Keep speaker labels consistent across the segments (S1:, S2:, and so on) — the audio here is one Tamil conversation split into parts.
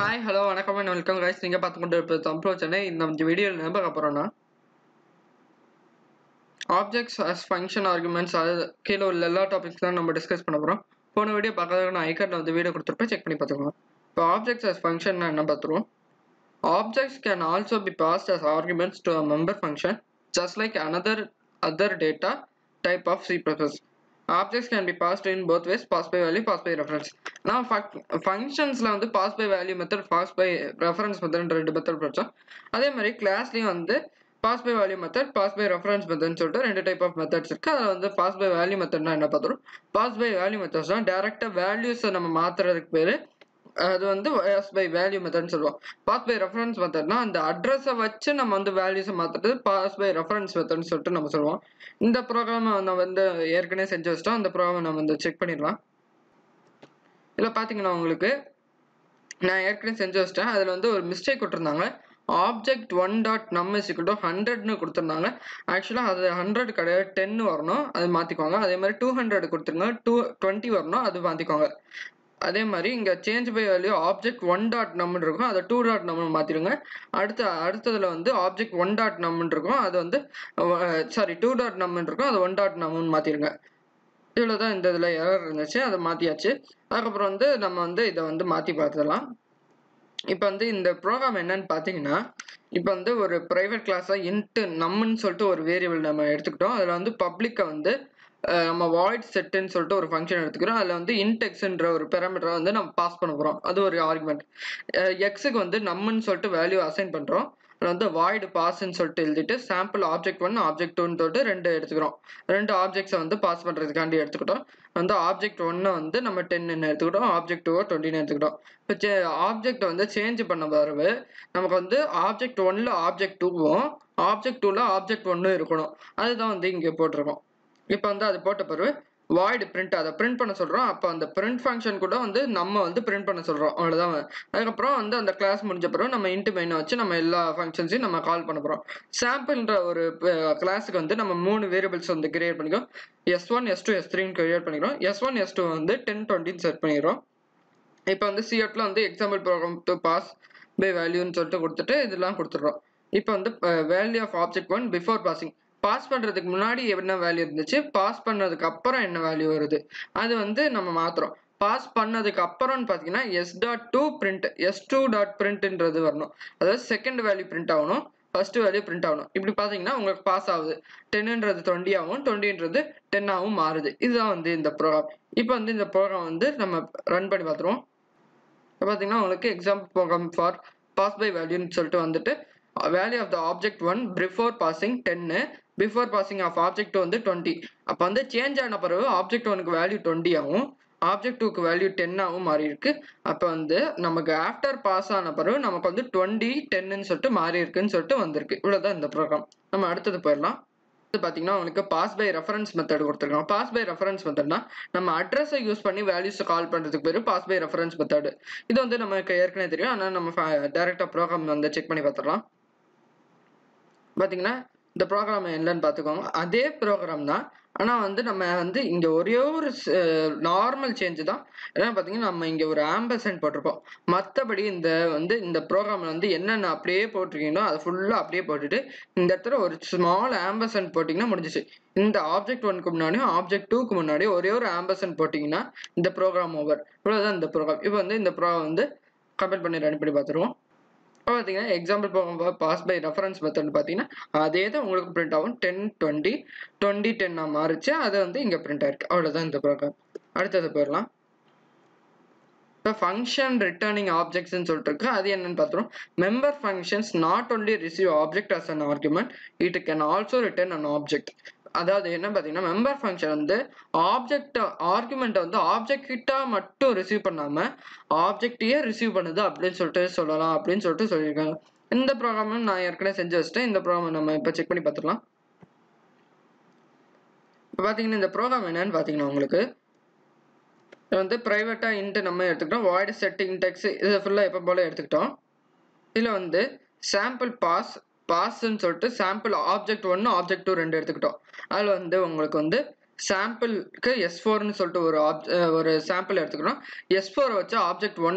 S1: ஹாய் ஹலோ வணக்கம் அண்ட் வெல்கம் கைஸ் நீங்கள் பார்த்து கொண்டு இருப்பது தம்ப்ளோ சென்னை இந்த வீடியோவில் என்ன பார்க்க போகிறோன்னா ஆப்ஜெக்ட்ஸ் அஸ் ஃபங்க்ஷன் ஆர்குமெண்ட்ஸ் அது கீழே உள்ள எல்லா டாபிக்ஸ் தான் நம்ம டிஸ்கஸ் பண்ண போகிறோம் போன வீடியோ பார்க்கறதுக்கு நான் ஐக்கார்டில் வந்து வீடியோ கொடுத்துருப்பேன் செக் பண்ணி பார்த்துக்கோங்க இப்போ ஆப்ஜெக்ட்ஸ் அஸ் ஃபங்க்ஷன் என்ன பார்த்துருவோம் objects can also be passed as arguments to a member function just like another other data type of C process objects can be passed in both ways pass by value pass by reference நான் ஃபங்க்ஷன்ஸில் வந்து pass by value method pass by reference method ரெண்டு மெத்தட் படித்தோம் அதே மாதிரி கிளாஸ்லேயும் வந்து pass by value method pass by reference மெத்தட்னு சொல்லிட்டு ரெண்டு டைப் ஆஃப் மெத்தட்ஸ் இருக்குது அதில் வந்து பாஸ் பை வேல்யூ மெத்தட்னா என்ன பார்த்துரும் பாஸ் பை வேல்யூ மெத்தட்ஸ் தான் டேரெக்டாக வேல்யூஸை நம்ம மாற்றுறதுக்கு பேர் அது வந்து பாஸ் பை வேல்யூ மெத்தட்னு சொல்லுவோம் பாஸ் பை ரெஃபரன்ஸ் மெத்தட்னா அந்த அட்ரஸை வச்சு நம்ம வந்து வேல்யூஸை மாற்றுறது பாஸ் பை ரெஃபரன்ஸ் மெத்தட்னு சொல்லிட்டு நம்ம சொல்லுவோம் இந்த ப்ரோக்ராமை நம்ம வந்து ஏற்கனவே செஞ்சு வச்சிட்டோம் அந்த ப்ரோக்ராமை நம்ம வந்து செக் பண்ணிடலாம் இதில் பார்த்தீங்கன்னா உங்களுக்கு நான் ஏற்கனவே செஞ்சு வச்சிட்டேன் அதில் வந்து ஒரு மிஸ்டேக் கொடுத்துருந்தாங்க object one dot num is equal to ஹண்ட்ரட்னு கொடுத்துருந்தாங்க ஆக்சுவலாக அது ஹண்ட்ரட் கிடையாது டென் வரணும் அது மாற்றிக்குவாங்க அதே மாதிரி டூ ஹண்ட்ரட் கொடுத்துருங்க டூ டுவெண்ட்டி வரணும் அது மாற்றிக்குவாங்க அதே மாதிரி இங்கே change by value object one dot நம்னு இருக்கும் அதை டூ டாட் நம்னு மாற்றிடுங்க அடுத்த அடுத்ததில் வந்து ஆப்ஜெக்ட் ஒன் டாட் நம்னு இருக்கும் அது வந்து சாரி டூ டாட் நம்னு இருக்கும் அது ஒன் டாட் நம்னு மாற்றிடுங்க இவ்வளோ தான் இந்த இதில் எரர் இருந்துச்சு அதை மாற்றியாச்சு அதுக்கப்புறம் வந்து நம்ம வந்து இதை வந்து மாற்றி பார்த்துடலாம் இப்போ வந்து இந்த ப்ரோக்ராம் என்னன்னு பார்த்தீங்கன்னா இப்போ வந்து ஒரு ப்ரைவேட் கிளாஸாக இன்ட்டு நம்மன்னு சொல்லிட்டு ஒரு வேரியபிள் நம்ம எடுத்துக்கிட்டோம் அதில் வந்து பப்ளிக்கை வந்து நம்ம வாய்ட் செட்டுன்னு சொல்லிட்டு ஒரு ஃபங்க்ஷன் எடுத்துக்கிறோம் அதில் வந்து இன்டெக்ஸ்ன்ற ஒரு பெராமீட்டரை வந்து நம்ம பாஸ் பண்ண போகிறோம் அது ஒரு ஆர்குமெண்ட் எக்ஸுக்கு வந்து நம்மன்னு சொல்லிட்டு வேல்யூ அசைன் பண்ணுறோம் அதில் வந்து வாய்டு பாஸ்ன்னு சொல்லிட்டு எழுதிட்டு சாம்பிள் ஆப்ஜெக்ட் ஒன் ஆப்ஜெக்ட் டூன்னு சொல்லிட்டு ரெண்டு எடுத்துக்கிறோம் ரெண்டு ஆப்ஜெக்ட்ஸை வந்து பாஸ் பண்ணுறதுக்காண்டி எடுத்துக்கிட்டோம் வந்து ஆப்ஜெக்ட் ஒன்னை வந்து நம்ம டென்னு எடுத்துக்கிட்டோம் ஆப்ஜெக்ட் டூவை டுவெண்ட்டின்னு எடுத்துக்கிட்டோம் இப்போ சே ஆப்ஜெக்ட் வந்து சேஞ்ச் பண்ண பிறகு நமக்கு வந்து ஆப்ஜெக்ட் ஒன்னில் ஆப்ஜெக்ட் டூவும் ஆப்ஜெக்ட் டூவில் ஆப்ஜெக்ட் ஒன்றும் இருக்கணும் அதுதான் வந்து இங்கே போட்டிருக்கோம் இப்போ வந்து அது போட்ட பிறகு வாய்டு பிரிண்ட் அதை பிரிண்ட் பண்ண சொல்கிறோம் அப்போ அந்த பிரிண்ட் ஃபங்க்ஷன் கூட வந்து நம்ம வந்து பிரிண்ட் பண்ண சொல்கிறோம் அவ்வளோதான் அதுக்கப்புறம் வந்து அந்த கிளாஸ் முடிஞ்ச பிறகு நம்ம இன்ட்டு மெயினை வச்சு நம்ம எல்லா ஃபங்க்ஷன்ஸையும் நம்ம கால் பண்ண போகிறோம் சாம்பிள்ன்ற ஒரு கிளாஸுக்கு வந்து நம்ம மூணு வேரியபிள்ஸ் வந்து கிரியேட் பண்ணிக்கிறோம் S one S two S த்ரீன்னு கிரியேட் பண்ணிக்கிறோம் எஸ் ஒன் எஸ் டூ வந்து டென் டுவெண்ட்டின்னு செட் பண்ணிக்கிறோம் இப்போ வந்து சிஎட்டில் வந்து example program to pass by வேல்யூன்னு சொல்லிட்டு கொடுத்துட்டு இதெல்லாம் கொடுத்துட்றோம் இப்போ வந்து value of object one before passing pass பண்ணுறதுக்கு முன்னாடி என்ன வேல்யூ இருந்துச்சு பாஸ் பண்ணதுக்கு அப்புறம் என்ன வேல்யூ வருது அது வந்து நம்ம மாற்றுறோம் பாஸ் பண்ணதுக்கு அப்புறம்னு பார்த்தீங்கன்னா S dot two print S two dot பிரிண்ட்ன்றது வரணும் அதாவது செகண்ட் வேல்யூ பிரிண்ட் ஆகணும் ஃபர்ஸ்ட் வேல்யூ பிரிண்ட் ஆகணும் இப்படி பார்த்தீங்கன்னா உங்களுக்கு பாஸ் ஆகுது டென்னுன்றது டுவெண்ட்டி ஆகும் டுவெண்ட்டின்றது டென்னாகவும் மாறுது இதுதான் வந்து இந்த ப்ரோக்ராம் இப்போ வந்து இந்த ப்ரோக்ராம் வந்து நம்ம ரன் பண்ணி பார்த்துருவோம் இப்போ பார்த்தீங்கன்னா உங்களுக்கு example program for pass by வேல்யூன்னு சொல்லிட்டு வந்துட்டு value of the object one before passing டென்னு பிஃபோர் பாசிங் ஆஃப் ஆப்ஜெக்ட் வந்து டுவெண்ட்டி அப்போ வந்து சேஞ்ச் ஆன பிறகு ஆப்ஜெக்ட் ஒனுக்கு வேல்யூ டுவெண்ட்டி ஆகும் ஆப்ஜெக்ட் டூக்கு வேல்யூ டென்னாகவும் மாறி இருக்கு அப்போ வந்து நமக்கு ஆஃப்டர் பாஸ் ஆன பிறகு நமக்கு வந்து டுவெண்ட்டி டென்னு சொல்லிட்டு மாறி இருக்குன்னு சொல்லிட்டு வந்திருக்கு இவ்வளோதான் இந்த ப்ரோக்ராம் நம்ம அடுத்தது போயிடலாம் இது பார்த்தீங்கன்னா உங்களுக்கு பாஸ் பை ரெஃபரன்ஸ் மெத்தட் கொடுத்துருக்காங்க பாஸ் பை ரெஃபரன்ஸ் மெத்தட்னா நம்ம அட்ரஸை யூஸ் பண்ணி வேல்யூஸை கால் பண்ணுறதுக்கு பேர் பாஸ் பை ரெஃபரன்ஸ் மெத்தட் இது வந்து நமக்கு ஏற்கனவே தெரியும் ஆனால் நம்ம டேரெக்டாக ப்ரோக்ராம் வந்து செக் பண்ணி பார்த்துடலாம் பார்த்தீங்கன்னா இந்த ப்ரோக்ராம் என்னன்னு பார்த்துக்கோங்க அதே ப்ரோக்ராம் தான் ஆனால் வந்து நம்ம வந்து இங்கே ஒரே ஒரு நார்மல் சேஞ்சு தான் ஏன்னா பார்த்தீங்கன்னா நம்ம இங்கே ஒரு ஆம்பசன்ட் போட்டிருப்போம் மற்றபடி இந்த வந்து இந்த ப்ரோக்ராமில் வந்து என்னென்ன அப்படியே போட்டிருக்கீங்களோ அதை ஃபுல்லாக அப்படியே போட்டுட்டு இந்த இடத்துல ஒரு ஸ்மால் ஆம்பசன்ட் போட்டிங்கன்னா முடிஞ்சிச்சு இந்த ஆப்ஜெக்ட் ஒனுக்கு முன்னாடியும் ஆப்ஜெக்ட் டூக்கு முன்னாடி ஒரே ஒரு ஆம்பசன்ட் போட்டிங்கன்னா இந்த ப்ரோக்ராம் ஓவர் இவ்வளோதான் இந்த ப்ரோக்ராம் இப்போ வந்து இந்த ப்ரோக்ராம் வந்து கம்பேர் பண்ணி ரன் பண்ணி பார்த்துருவோம் இப்போ பார்த்தீங்கன்னா எக்ஸாம்பிள் போகும்போது பாஸ் பை ரெஃபரன்ஸ் மெத்தட் பார்த்தீங்கன்னா அதே தான் உங்களுக்கு பிரிண்ட் ஆகும் டென் டுவெண்ட்டி டுவெண்ட்டி டென்னாக மாறிச்சு அது வந்து இங்கே பிரிண்ட் ஆயிருக்கு அவ்வளோதான் இந்த ப்ரோக்ராம் அடுத்தது போயிடலாம் இப்போ ஃபங்க்ஷன் ரிட்டர்னிங் ஆப்ஜெக்ட்ஸ்னு சொல்லிட்டு இருக்கு அது என்னன்னு பார்த்துரும் member functions not only receive object as an argument it can also return an object அதாவது என்ன பார்த்தீங்கன்னா மெம்பர் ஃபங்க்ஷன் வந்து ஆப்ஜெக்ட் ஆர்குமெண்ட்டை வந்து ஆப்ஜெக்ட் கிட்ட மட்டும் ரிசீவ் பண்ணாமல் ஆப்ஜெக்டையே ரிசீவ் பண்ணுது அப்படின்னு சொல்லிட்டு சொல்லலாம் அப்படின்னு சொல்லிட்டு சொல்லியிருக்காங்க இந்த ப்ரோக்ராமும் நான் ஏற்கனவே செஞ்சு வச்சிட்டேன் இந்த ப்ரோக்ராம் நம்ம இப்போ செக் பண்ணி பார்த்துக்கலாம் இப்போ பார்த்தீங்கன்னா இந்த ப்ரோக்ராம் என்னன்னு பார்த்தீங்கன்னா உங்களுக்கு இது வந்து ப்ரைவேட்டாக இன்ட்டு நம்ம எடுத்துக்கிட்டோம் வாய்டு செட் இன்டெக்ஸ் இது ஃபுல்லாக எப்போ போல் எடுத்துக்கிட்டோம் இதில் வந்து சாம்பிள் பாஸ் பாஸ்ன்னு சொல்லிட்டு சாம்பிள் ஆப்ஜெக்ட் ஒன்று ஆப்ஜெக்ட் டூ ரெண்டு எடுத்துக்கிட்டோம் அதில் வந்து உங்களுக்கு வந்து சாம்பிளுக்கு எஸ் ஃபோர்னு சொல்லிட்டு ஒரு ஆப் ஒரு சாம்பிள் எடுத்துக்கிறோம் எஸ் ஃபோரை வச்சு ஆப்ஜெக்ட் ஒன்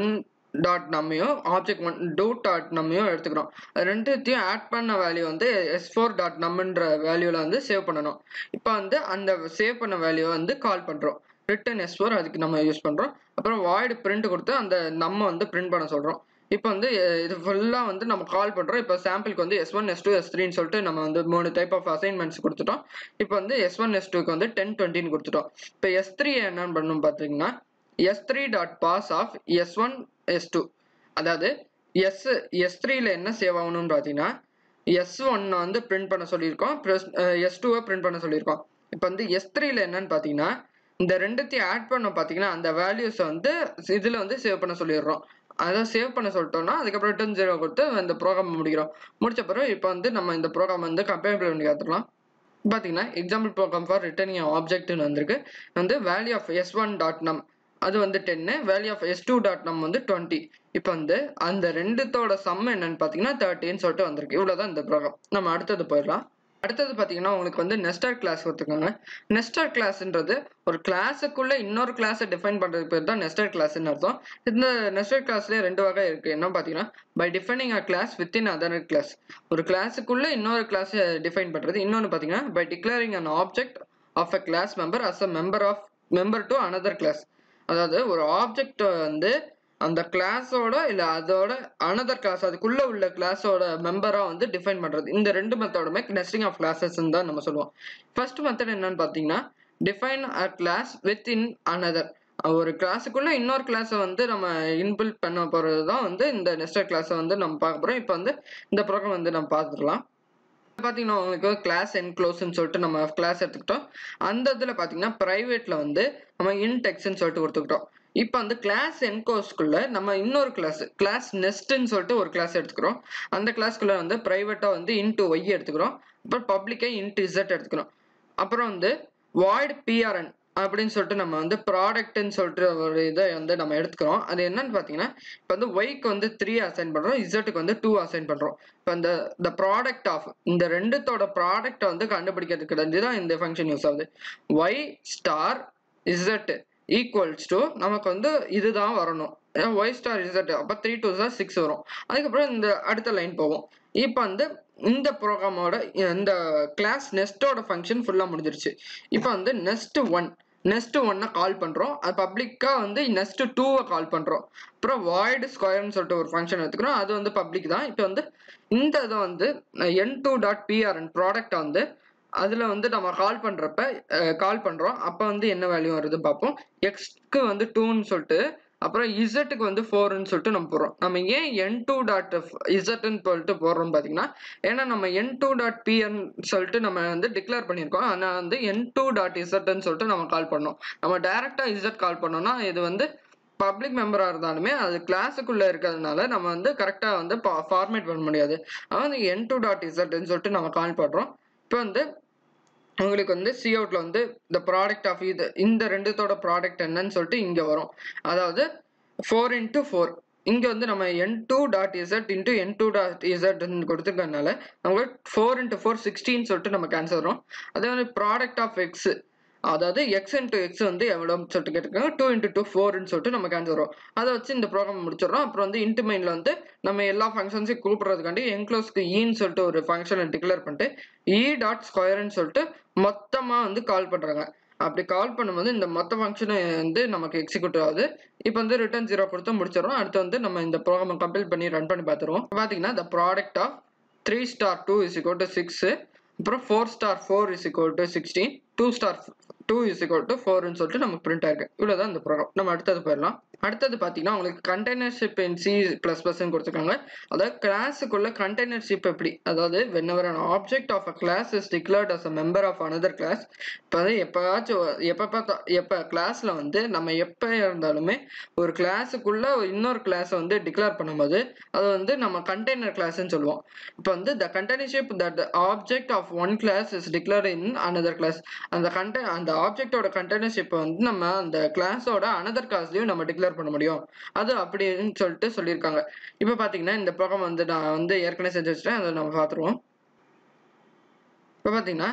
S1: டாட் நம்மையும் ஆப்ஜெக்ட் ஒன் டூ டாட் நம்மையும் எடுத்துக்கிறோம் அது ரெண்டுத்தையும் ஆட் பண்ண வேல்யூ வந்து எஸ் ஃபோர் டாட் நம்மன்ற வேல்யூவில் வந்து சேவ் பண்ணணும் இப்போ வந்து அந்த சேவ் பண்ண வேல்யூ வந்து கால் பண்ணுறோம் ரிட்டன் எஸ் ஃபோர் அதுக்கு நம்ம யூஸ் பண்ணுறோம் அப்புறம் வாய்டு பிரிண்ட் கொடுத்து அந்த நம்ம வந்து பிரிண்ட் பண்ண சொல்கிறோம் இப்போ வந்து அஹ், இது ஃபுல்லாக வந்து நம்ம கால் பண்ணுறோம் இப்போ சாம்பிளுக்கு வந்து S one S two S த்ரீன்னு சொல்லிட்டு நம்ம வந்து மூணு டைப் ஆஃப் அசைன்மெண்ட்ஸ் கொடுத்துட்டோம் இப்போ வந்து எஸ் ஒன் எஸ் டூக்கு வந்து டென் டுவெண்ட்டின்னு கொடுத்துட்டோம் இப்போ எஸ் த்ரீ என்னன்னு பண்ணணும் பார்த்தீங்கன்னா S three dot pass of S one S two அதாவது எஸ் எஸ் த்ரீல என்ன சேவ் ஆகணும்னு பார்த்தீங்கன்னா எஸ் ஒன்னை வந்து பிரிண்ட் பண்ண சொல்லியிருக்கோம் ப்ளஸ் எஸ் டூவை பிரிண்ட் பண்ண சொல்லியிருக்கோம் இப்போ வந்து எஸ் த்ரீல என்னன்னு பார்த்தீங்கன்னா இந்த ரெண்டுத்தையும் ஆட் பண்ண பார்த்தீங்கன்னா அந்த வேல்யூஸை வந்து இதில் வந்து சேவ் பண்ண சொல்லிடுறோம் அதை சேவ் பண்ண சொல்லிட்டோம்னா அதுக்கப்புறம் ரிட்டர்ன் ஜீரோ கொடுத்து இந்த ப்ரோக்ராம் முடிக்கிறோம் முடிச்ச பிறகு இப்போ வந்து நம்ம இந்த ப்ரோக்ராம் வந்து கம்பேர் பண்ணி காத்துக்கலாம் பார்த்தீங்கன்னா எக்ஸாம்பிள் ப்ரோக்ராம் ஃபார் ரிட்டர்னிங் ஆப்ஜெக்ட்னு வந்திருக்கு வந்து value of S one dot num அது வந்து டென்னு value of S two dot num வந்து டுவெண்ட்டி இப்போ வந்து அந்த ரெண்டுத்தோட சம் என்னன்னு பார்த்தீங்கன்னா தேர்ட்டின்னு சொல்லிட்டு வந்திருக்கு இவ்வளோதான் இந்த ப்ரோக்ராம் நம்ம அடுத்தது போயிடலாம் அடுத்தது பார்த்தீங்கன்னா உங்களுக்கு வந்து நெஸ்டர் கிளாஸ் கொடுத்துருக்காங்க நெஸ்டர் கிளாஸ்ன்றது ஒரு கிளாஸுக்குள்ள இன்னொரு கிளாஸை டிஃபைன் பண்ணுறது பேர் தான் நெஸ்டர் கிளாஸ்ன்னு அர்த்தம் இந்த நெஸ்டர் கிளாஸ்லேயே ரெண்டு வகை இருக்குது என்ன பார்த்தீங்கன்னா by defining a class within other class ஒரு கிளாஸுக்குள்ள இன்னொரு கிளாஸை டிஃபைன் பண்ணுறது இன்னொன்று பார்த்தீங்கன்னா by declaring an object of a class member as a member of member to another class அதாவது ஒரு ஆப்ஜெக்ட் வந்து அந்த கிளாஸோட இல்லை அதோட அனதர் கிளாஸ் அதுக்குள்ள உள்ள கிளாஸோட மெம்பராக வந்து டிஃபைன் பண்ணுறது இந்த ரெண்டு மெத்தடுமே நெஸ்டிங் ஆஃப் கிளாஸஸ் தான் நம்ம சொல்லுவோம் ஃபர்ஸ்ட் மெத்தட் என்னன்னு பார்த்தீங்கன்னா define a class within another ஒரு கிளாஸுக்குள்ள இன்னொரு கிளாஸை வந்து நம்ம இன்பில்ட் பண்ண போகிறது தான் வந்து இந்த நெஸ்டர் கிளாஸை வந்து நம்ம பார்க்க போகிறோம் இப்போ வந்து இந்த ப்ரோக்ராம் வந்து நம்ம பார்த்துடலாம் பார்த்தீங்கன்னா உங்களுக்கு கிளாஸ் என்க்ளோஸ்ன்னு சொல்லிட்டு நம்ம கிளாஸ் எடுத்துக்கிட்டோம் அந்த இதில் பார்த்தீங்கன்னா ப்ரைவேட்டில் வந்து நம்ம இன்டெக்ஸ்ன்னு சொல்லிட்டு கொடுத்துக்கிட்டோம் இப்போ வந்து கிளாஸ் என்கோஸ்க்குள்ள நம்ம இன்னொரு கிளாஸ் கிளாஸ் நெஸ்ட்னு சொல்லிட்டு ஒரு கிளாஸ் எடுத்துக்கிறோம் அந்த கிளாஸ்க்குள்ள வந்து ப்ரைவேட்டாக வந்து இன்ட்டு ஒய் எடுத்துக்கிறோம் அப்புறம் பப்ளிக்காக இன்ட்டு இசட் எடுத்துக்கிறோம் அப்புறம் வந்து வாய்ட் பிஆர்என் அப்படின்னு சொல்லிட்டு நம்ம வந்து ப்ராடக்ட்னு சொல்லிட்டு ஒரு இதை வந்து நம்ம எடுத்துக்கிறோம் அது என்னன்னு பார்த்தீங்கன்னா இப்போ வந்து ஒய்க்கு வந்து த்ரீ அசைன் பண்ணுறோம் இசட்டுக்கு வந்து டூ அசைன் பண்ணுறோம் இப்போ இந்த த ப்ராடக்ட் ஆஃப் இந்த ரெண்டுத்தோட ப்ராடக்ட்டை வந்து கண்டுபிடிக்கிறதுக்கு தான் இந்த ஃபங்க்ஷன் யூஸ் ஆகுது Y star Z equals to நமக்கு வந்து இதுதான் வரணும் ஒய் ஸ்டார் இசட் அப்போ த்ரீ டூ சார் சிக்ஸ் வரும் அதுக்கப்புறம் இந்த அடுத்த லைன் போகும் இப்போ வந்து இந்த ப்ரோக்ராமோட இந்த கிளாஸ் நெஸ்ட்டோட ஃபங்க்ஷன் ஃபுல்லாக முடிஞ்சிருச்சு இப்போ வந்து நெஸ்ட் ஒன் நெஸ்ட் ஒன்னை கால் பண்ணுறோம் அது பப்ளிக்காக வந்து நெஸ்ட் டூவை கால் பண்ணுறோம் அப்புறம் வாய்டு ஸ்கொயர்னு சொல்லிட்டு ஒரு ஃபங்க்ஷன் எடுத்துக்கிறோம் அது வந்து பப்ளிக் தான் இப்போ வந்து இந்த இதை வந்து என் டூ டாட் பிஆர்என் ப்ராடக்டை வந்து அதில் வந்து நம்ம கால் பண்ணுறப்ப கால் பண்ணுறோம் அப்போ வந்து என்ன வேல்யூ வருது பார்ப்போம் எக்ஸ்க்கு வந்து டூன்னு சொல்லிட்டு அப்புறம் இசட்டுக்கு வந்து ஃபோர்னு சொல்லிட்டு நம்ம போடுறோம் நம்ம ஏன் என் டூ டாட் இசட்னு சொல்லிட்டு போடுறோம் பார்த்தீங்கன்னா ஏன்னா நம்ம என் டூ டாட் பிஎன் சொல்லிட்டு நம்ம வந்து டிக்ளேர் பண்ணியிருக்கோம் அதனால் வந்து என் டூ டாட் இசட்னு சொல்லிட்டு நம்ம கால் பண்ணோம் நம்ம டைரெக்டாக இசட் கால் பண்ணோம்னா இது வந்து பப்ளிக் மெம்பராக இருந்தாலுமே அது கிளாஸுக்குள்ளே இருக்கிறதுனால நம்ம வந்து கரெக்டாக வந்து ஃபார்மேட் பண்ண முடியாது அதாவது வந்து என் டூ டாட் இசட்னு சொல்லிட்டு நம்ம கால் பண்ணுறோம் இப்போ வந்து உங்களுக்கு வந்து சி அவுட்ல வந்து இந்த ப்ராடக்ட் ஆஃப் இது இந்த ரெண்டுத்தோட ப்ராடக்ட் என்னன்னு சொல்லிட்டு இங்கே வரும் அதாவது ஃபோர் இன்ட்டு ஃபோர் இங்கே வந்து நம்ம N two dot Z into N two dot Z கொடுத்துருக்கறனால நமக்கு ஃபோர் இன்ட்டு ஃபோர் சிக்ஸ்டின்னு சொல்லிட்டு நம்ம கேன்சல் வரும் அதே மாதிரி ப்ராடக்ட் ஆஃப் எக்ஸ் அதாவது எக்ஸ் இன்ட்டு எக்ஸ் வந்து எவ்வளோன்னு சொல்லிட்டு கேட்டிருக்காங்க டூ இன்ட்டு டூ ஃபோர்னு சொல்லிட்டு நமக்கு ஆன்சர் வரும் அதை வச்சு இந்த ப்ரோக்ராம் முடிச்சிடறோம் அப்புறம் வந்து இன்ட்டு மைனில் வந்து நம்ம எல்லா ஃபங்க்ஷன்ஸையும் கூப்பிட்றதுக்காண்டி என்க்ளோஸ்க்கு ஈன்னு சொல்லிட்டு ஒரு ஃபங்க்ஷனை டிக்ளேர் பண்ணிட்டு இ டாட் ஸ்கொயர்னு சொல்லிட்டு மொத்தமாக வந்து கால் பண்ணுறாங்க அப்படி கால் பண்ணும்போது இந்த மொத்த ஃபங்க்ஷனை வந்து நமக்கு எக்ஸிக்யூட் ஆகுது இப்போ வந்து ரிட்டர்ன் ஜீரோ கொடுத்து முடிச்சிடறோம் அடுத்து வந்து நம்ம இந்த ப்ரோக்ராமை கம்ப்ளீட் பண்ணி ரன் பண்ணி பார்த்துருவோம் பார்த்தீங்கன்னா the product of three star two is equal to six அப்புறம் four star four is equal to sixteen two star two is equal to ஃபோர்னு சொல்லிட்டு நமக்கு பிரிண்ட் ஆயிருக்கு இவ்வளோதான் இந்த ப்ரோக்ராம் நம்ம அடுத்தது போயிடலாம் அடுத்தது பார்த்தீங்கன்னா உங்களுக்கு கண்டெய்னர்ஷிப் இன் சி ப்ளஸ் ப்ளஸ்ன்னு கொடுத்துருக்காங்க அதாவது கிளாஸுக்குள்ள கண்டெய்னர்ஷிப் எப்படி அதாவது whenever an object of a class is declared as a member of another class இப்போ வந்து எப்போயாச்சும் எப்போ பார்த்தா எப்போ கிளாஸில் வந்து நம்ம எப்போ இருந்தாலுமே ஒரு கிளாஸுக்குள்ள இன்னொரு கிளாஸை வந்து டிக்ளேர் பண்ணும்போது அது வந்து நம்ம கண்டெய்னர் கிளாஸ்ன்னு சொல்லுவோம் இப்போ வந்து the containership that object of one class is declared in another class அந்த கண்டெ அந்த ஆப்ஜெக்டோட கண்டெய்னர்ஷிப்பை வந்து நம்ம அந்த கிளாஸோட அனதர் கிளாஸ்லையும் நம்ம டிக்ளேர் பண்ண முடியும் அது அப்படின்னு சொல்லிட்டு சொல்லியிருக்காங்க இப்போ பார்த்தீங்கன்னா இந்த ப்ரோக்ராம் வந்து நான் வந்து ஏற்கனவே செஞ்சு வச்சுட்டேன் அதை நம்ம பார்த்துருவோம் இப்போ பார்த்தீங்கன்னா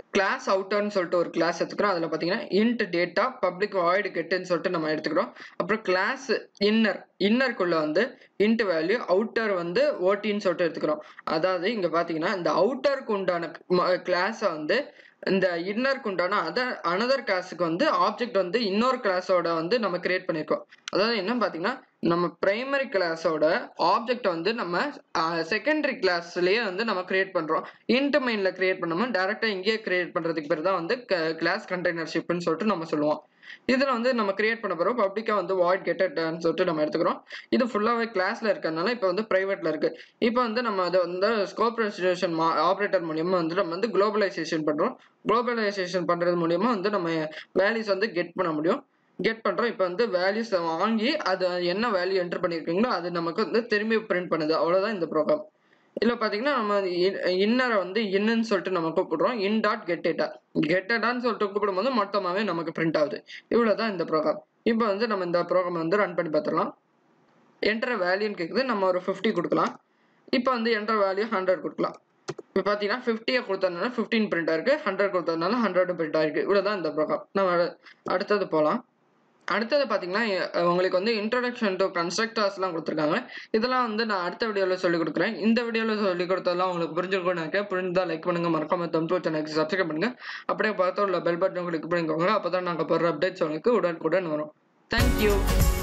S1: கிளாஸ் அவுட்டர்னு சொல்லிட்டு ஒரு கிளாஸ் எடுத்துக்கிறோம் அதில் பார்த்தீங்கன்னா இன்ட் டேட்டா பப்ளிக் வாய்டு கெட்டுன்னு சொல்லிட்டு நம்ம எடுத்துக்கிறோம் அப்புறம் கிளாஸ் இன்னர் இன்னருக்குள்ள வந்து இன்ட் வேல்யூ அவுட்டர் வந்து ஓட்டின்னு சொல்லிட்டு எடுத்துக்கிறோம் அதாவது இங்கே பார்த்தீங்கன்னா இந்த அவுட்டருக்கு உண்டான கிளாஸை வந்து இந்த இன்னருக்கு உண்டான அதர் அனதர் கிளாஸுக்கு வந்து ஆப்ஜெக்ட் வந்து இன்னொரு கிளாஸோட வந்து நம்ம கிரியேட் பண்ணியிருக்கோம் அதாவது என்ன பார்த்தீங்கன்னா நம்ம பிரைமரி கிளாஸோட ஆப்ஜெக்ட் வந்து நம்ம செகண்டரி கிளாஸ்லயே வந்து நம்ம கிரியேட் பண்றோம் இன்ட் மெயின்ல கிரியேட் பண்ணாம டேரக்டா இங்கேயே கிரியேட் பண்றதுக்கு பேர் தான் வந்து கிளாஸ் கண்டெய்னர்ஷிப்னு சொல்லிட்டு நம்ம சொல்லுவோம் இதுல வந்து நம்ம கிரியேட் பண்ண போறோம் பப்ளிக்கா வந்து வாய்ட் கெட்டட்னு சொல்லிட்டு நம்ம எடுத்துக்கிறோம் இது ஃபுல்லாவே கிளாஸ்ல இருக்கிறதுனால இப்போ வந்து பிரைவேட்ல இருக்கு இப்போ வந்து நம்ம அதை வந்து ஸ்கோப் ரெசிடேஷன் ஆப்ரேட்டர் மூலியமா வந்து நம்ம வந்து குளோபலைசேஷன் பண்றோம் குளோபலைசேஷன் பண்றது மூலியமா வந்து நம்ம வேல்யூஸ் வந்து கெட் பண்ண முடியும் கெட் பண்ணுறோம் இப்போ வந்து வேல்யூஸ் வாங்கி அது என்ன வேல்யூ என்டர் பண்ணியிருக்கீங்களோ அது நமக்கு வந்து திரும்பி பிரிண்ட் பண்ணுது அவ்வளோதான் இந்த ப்ரோக்ராம் இதில் பார்த்தீங்கன்னா நம்ம இன்னரை வந்து இன்னுன்னு சொல்லிட்டு நம்ம கூப்பிடுறோம் in dot get data get டேட்டான்னு சொல்லிட்டு கூப்பிடும்போது மொத்தமாகவே நமக்கு பிரிண்ட் ஆகுது இவ்வளோ தான் இந்த ப்ரோக்ராம் இப்போ வந்து நம்ம இந்த ப்ரோக்ராம் வந்து ரன் பண்ணி பார்த்துடலாம் என்டர் வேல்யூன்னு கேட்குது நம்ம ஒரு ஃபிஃப்டி கொடுக்கலாம் இப்போ வந்து என்டர் வேல்யூ ஹண்ட்ரட் கொடுக்கலாம் இப்போ பார்த்தீங்கன்னா ஃபிஃப்டியை கொடுத்ததுனால ஃபிஃப்டீன் பிரிண்ட் ஆயிருக்கு ஹண்ட்ரட் கொடுத்ததுனால ஹண்ட்ரட் பிரிண்ட் ஆயிருக்கு இவ்வளோ தான் இந்த ப்ரோக்ராம் நம்ம அடுத்தது போகலாம் அடுத்தது பார்த்தீங்கன்னா உங்களுக்கு வந்து இன்ட்ரடக்ஷன் டு கன்ஸ்ட்ரக்டர்ஸ்லாம் கொடுத்துருக்காங்க இதெல்லாம் வந்து நான் அடுத்த வீடியோவில் சொல்லி கொடுக்குறேன் இந்த வீடியோவில் சொல்லி கொடுத்ததெல்லாம் உங்களுக்கு புரிஞ்சிருக்கும் நினைக்கிறேன் புரிஞ்சுதான் லைக் பண்ணுங்க மறக்காம தம் டூ சேனலுக்கு சப்ஸ்கிரைப் பண்ணுங்க அப்படியே பார்த்து உள்ள பெல் பட்டன் கிளிக் பண்ணிக்கோங்க அப்போ தான் நாங்கள் போடுற அப்டேட்ஸ் உங்களுக்கு உடனுக்குடன் வரும் தேங்க்யூ